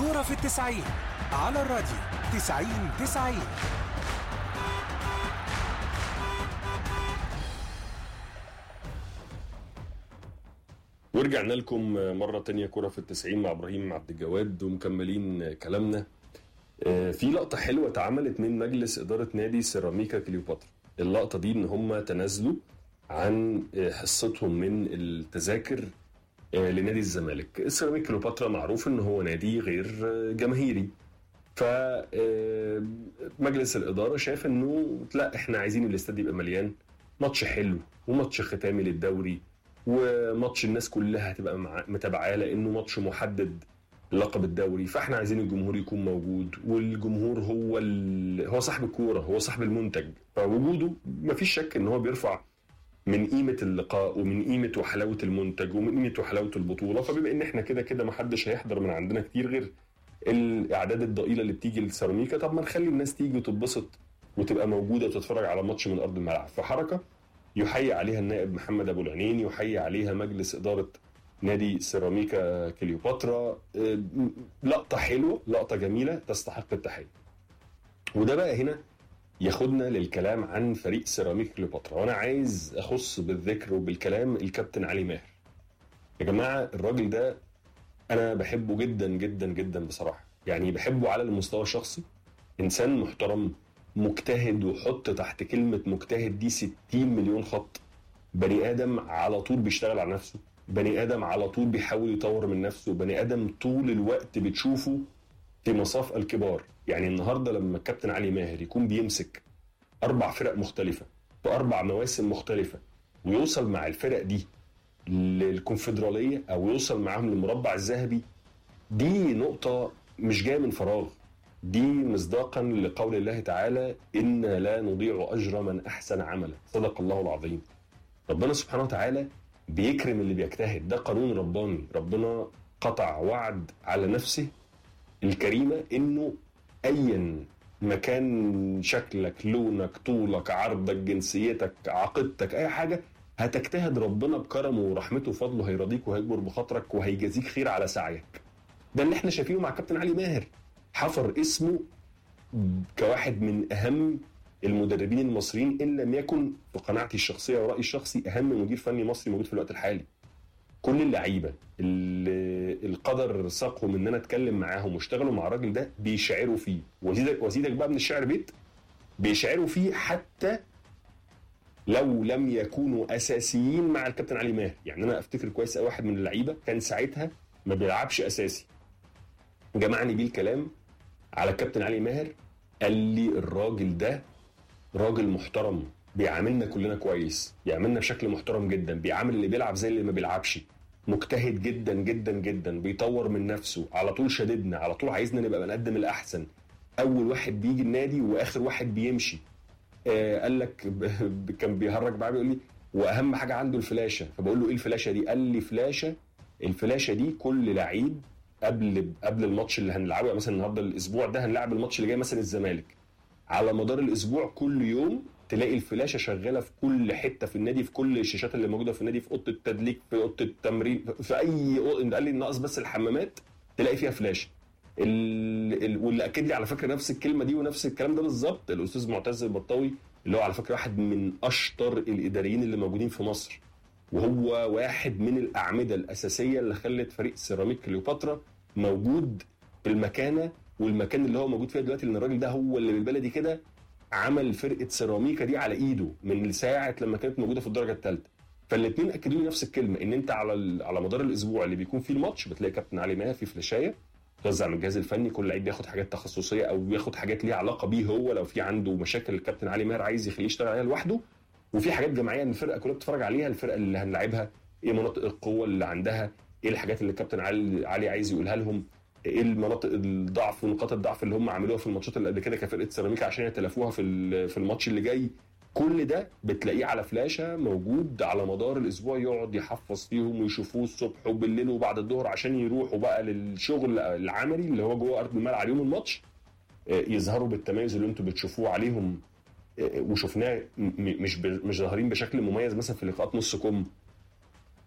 كورة في التسعين على الراديو تسعين تسعين ورجعنا لكم مرة تانية كرة في التسعين مع إبراهيم عبد الجواد ومكملين كلامنا آه، في لقطة حلوة اتعملت من مجلس إدارة نادي سيراميكا كليوباترا اللقطة دي إن هم تنازلوا عن آه، حصتهم من التذاكر آه، لنادي الزمالك سيراميكا كليوباترا معروف إن هو نادي غير آه، جماهيري فمجلس الإدارة شاف إنه لا إحنا عايزين الاستاد يبقى مليان ماتش حلو وماتش ختامي للدوري وماتش الناس كلها هتبقى مع- متابعاه لانه ماتش محدد لقب الدوري فاحنا عايزين الجمهور يكون موجود والجمهور هو ال... هو صاحب الكوره هو صاحب المنتج فوجوده مفيش شك ان هو بيرفع من قيمه اللقاء ومن قيمه وحلاوه المنتج ومن قيمه وحلاوه البطوله فبما ان احنا كده كده محدش هيحضر من عندنا كتير غير الاعداد الضئيله اللي بتيجي للسيراميكا طب ما نخلي الناس تيجي وتتبسط وتبقى موجوده وتتفرج على ماتش من ارض الملعب فحركه يحيي عليها النائب محمد ابو العينين يحيي عليها مجلس اداره نادي سيراميكا كليوباترا آه، لقطه حلوه لقطه جميله تستحق التحيه وده بقى هنا ياخدنا للكلام عن فريق سيراميكا كليوباترا وانا عايز اخص بالذكر وبالكلام الكابتن علي ماهر يا جماعه الراجل ده انا بحبه جدا جدا جدا بصراحه يعني بحبه على المستوى الشخصي انسان محترم مجتهد وحط تحت كلمه مجتهد دي 60 مليون خط بني ادم على طول بيشتغل على نفسه بني ادم على طول بيحاول يطور من نفسه بني ادم طول الوقت بتشوفه في مصاف الكبار يعني النهارده لما الكابتن علي ماهر يكون بيمسك اربع فرق مختلفه في اربع مواسم مختلفه ويوصل مع الفرق دي للكونفدراليه او يوصل معاهم للمربع الذهبي دي نقطه مش جايه من فراغ دي مصداقا لقول الله تعالى إنا لا نضيع أجر من أحسن عملا صدق الله العظيم ربنا سبحانه وتعالى بيكرم اللي بيجتهد ده قانون رباني ربنا قطع وعد على نفسه الكريمة إنه أيا مكان شكلك لونك طولك عرضك جنسيتك عقيدتك أي حاجة هتجتهد ربنا بكرمه ورحمته وفضله هيرضيك وهيجبر بخاطرك وهيجازيك خير على سعيك ده اللي احنا شايفينه مع كابتن علي ماهر حفر اسمه كواحد من اهم المدربين المصريين ان لم يكن في قناعتي الشخصيه ورأيي الشخصي اهم مدير فني مصري موجود في الوقت الحالي. كل اللعيبه اللي القدر ساقهم ان انا اتكلم معاهم واشتغلوا مع الراجل ده بيشعروا فيه وزيدك وزيدك بقى من الشعر بيت بيشعروا فيه حتى لو لم يكونوا اساسيين مع الكابتن علي ماهر يعني انا افتكر كويس قوي واحد من اللعيبه كان ساعتها ما بيلعبش اساسي جمعني بيه الكلام على الكابتن علي ماهر قال لي الراجل ده راجل محترم بيعاملنا كلنا كويس بيعاملنا بشكل محترم جدا بيعامل اللي بيلعب زي اللي ما بيلعبش مجتهد جدا جدا جدا بيطور من نفسه على طول شددنا على طول عايزنا نبقى بنقدم الاحسن اول واحد بيجي النادي واخر واحد بيمشي آه قال لك ب- ب- كان بيهرج معايا بيقول لي واهم حاجه عنده الفلاشه فبقول له ايه الفلاشه دي قال لي فلاشه الفلاشه دي كل لعيب قبل قبل الماتش اللي هنلعبه يعني مثلا النهارده الاسبوع ده هنلعب الماتش اللي جاي مثلا الزمالك على مدار الاسبوع كل يوم تلاقي الفلاشه شغاله في كل حته في النادي في كل الشاشات اللي موجوده في النادي في اوضه التدليك في اوضه التمرين في اي أوضة قال لي ناقص بس الحمامات تلاقي فيها فلاشه ال... ال... واللي اكد لي على فكره نفس الكلمه دي ونفس الكلام ده بالظبط الاستاذ معتز البطاوي اللي هو على فكره واحد من اشطر الاداريين اللي موجودين في مصر وهو واحد من الاعمده الاساسيه اللي خلت فريق سيراميك كليوباترا موجود بالمكانه والمكان اللي هو موجود فيها دلوقتي لان الراجل ده هو اللي بالبلدي كده عمل فرقه سيراميكا دي على ايده من ساعه لما كانت موجوده في الدرجه الثالثه فالاثنين اكدوا لي نفس الكلمه ان انت على ال- على مدار الاسبوع اللي بيكون فيه الماتش بتلاقي كابتن علي ماهر في فلاشايه توزع من الجهاز الفني كل لعيب بياخد حاجات تخصصيه او بياخد حاجات ليها علاقه بيه هو لو في عنده مشاكل الكابتن علي ماهر عايز يخليه يشتغل عليها لوحده وفي حاجات جماعيه ان الفرقه كلها بتتفرج عليها الفرقه اللي هنلعبها ايه مناطق القوه اللي عندها ايه الحاجات اللي الكابتن علي علي عايز يقولها لهم ايه المناطق الضعف ونقاط الضعف اللي هم عملوها في الماتشات اللي قبل كده كفرقه سيراميكا عشان يتلافوها في ال- في الماتش اللي جاي كل ده بتلاقيه على فلاشه موجود على مدار الاسبوع يقعد يحفظ فيهم ويشوفوه الصبح وبالليل وبعد الظهر عشان يروحوا بقى للشغل العملي اللي هو جوه ارض الملعب يوم الماتش آه، يظهروا بالتميز اللي انتم بتشوفوه عليهم آه، وشفناه م- م- مش ب- مش ظاهرين بشكل مميز مثلا في لقاءات نص كم